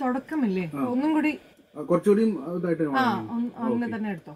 തുടക്കമില്ലേ ഒന്നും കൂടി ആ, കുറച്ചുകൂടി ഇതായിട്ട് ആ ഒന്ന് അങ്ങനെ തന്നെ എടുത്തോ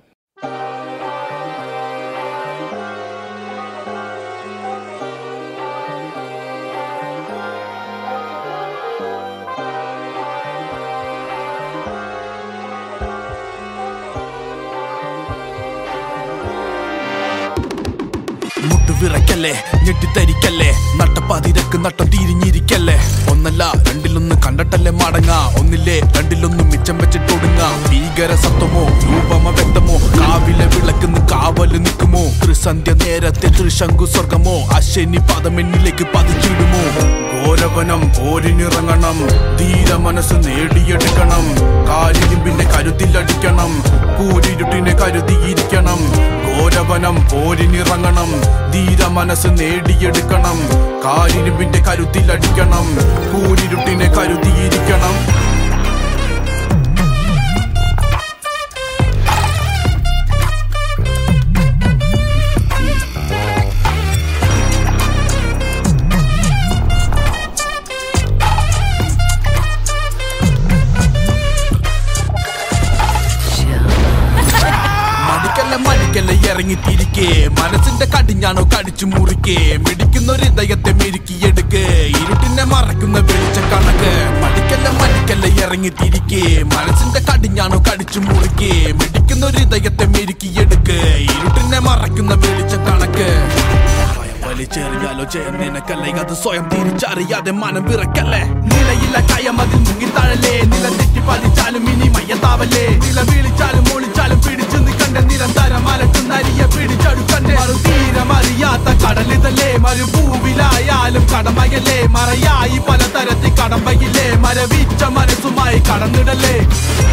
മുട്ടുവിറക്കല്ലേ ഞെട്ടിത്തരിക്കല്ലേ നട്ടപ്പാതിരക്ക് നട്ടം തിരിഞ്ഞിരിക്കല്ലേ ഒന്നല്ല രണ്ടിലൊന്ന് കണ്ടിട്ടല്ലേ മടങ്ങ ഒന്നില്ലേ രണ്ടിലൊന്നും മിച്ചം വെച്ചിട്ടൊടുങ്ങ ഭീകര സത്വമോ രൂപമ വ്യക്തമോ കാവിലെ വിളക്കുന്ന് കാവല് നിൽക്കുമോ ത്രിസന്ധ്യ നേരത്തെ ത്രിശങ്കു സ്വർഗമോ അശനി പദമെന്നിലേക്ക് പതിച്ചിടുമോ ഘോരവനം പോരിനിറങ്ങണം ധീര മനസ്സ് നേടിയെടുക്കണം കാലിരുമ്പിന്റെ കരുത്തിലടിക്കണം കൂരിരുട്ടിനെ കരുതിയിരിക്കണം ഘോരവനം പോരിനിറങ്ങണം ധീര മനസ്സ് നേടിയെടുക്കണം കാലിരുമ്പിന്റെ കരുത്തിലടിക്കണം കൂരിരുട്ടിനെ കരുതിയിരിക്കണം മടിക്കല്ല മടിക്കല്ല ഇറങ്ങിത്തിരിക്കേ മനസ്സിന്റെ കടിഞ്ഞാണോ കടിച്ചു മുറിക്കേ മിടിക്കുന്ന ഒരു ഹൃദയത്തെ മെരുക്കിയെടുക്ക് ഇരുട്ടിനെ മറക്കുന്ന വെളിച്ച കണക്ക് മടിക്കല്ല മടിക്കല്ല ഇറങ്ങിത്തിരിക്കേ മനസ്സിന്റെ കടിഞ്ഞാണോ കടിച്ചു മുറിക്കേ മിടിക്കുന്ന ഒരു ഹൃദയത്തെ മെരുക്കിയെടുക്ക് ഇരുട്ടിനെ മറക്കുന്ന വെളിച്ച കണക്ക് ഭയം വലിച്ചെറിയാലോ ജയം നിനക്കല്ലേ അത് സ്വയം തിരിച്ചറിയാതെ മനം വിറക്കല്ലേ നിലയില്ല കയമതിൽ മുങ്ങിത്താഴല്ലേ നില തെറ്റി പതിച്ചാലും ഇനി മയ്യത്താവല്ലേ നില വീളിച്ചാലും ഒളിച്ചാലും പിടിച്ചു നിൽക്കണ്ട നിരന്തരം അലട്ടുന്ന അരിയ പിടിച്ചെടുക്കണ്ടേ മറുതീരമറിയാത്ത കടലിതല്ലേ മരുഭൂവിലായാലും കടമയല്ലേ മറയായി പലതരത്തിൽ കടമ്പയില്ലേ മരവിച്ച മനസ്സുമായി കടന്നിടല്ലേ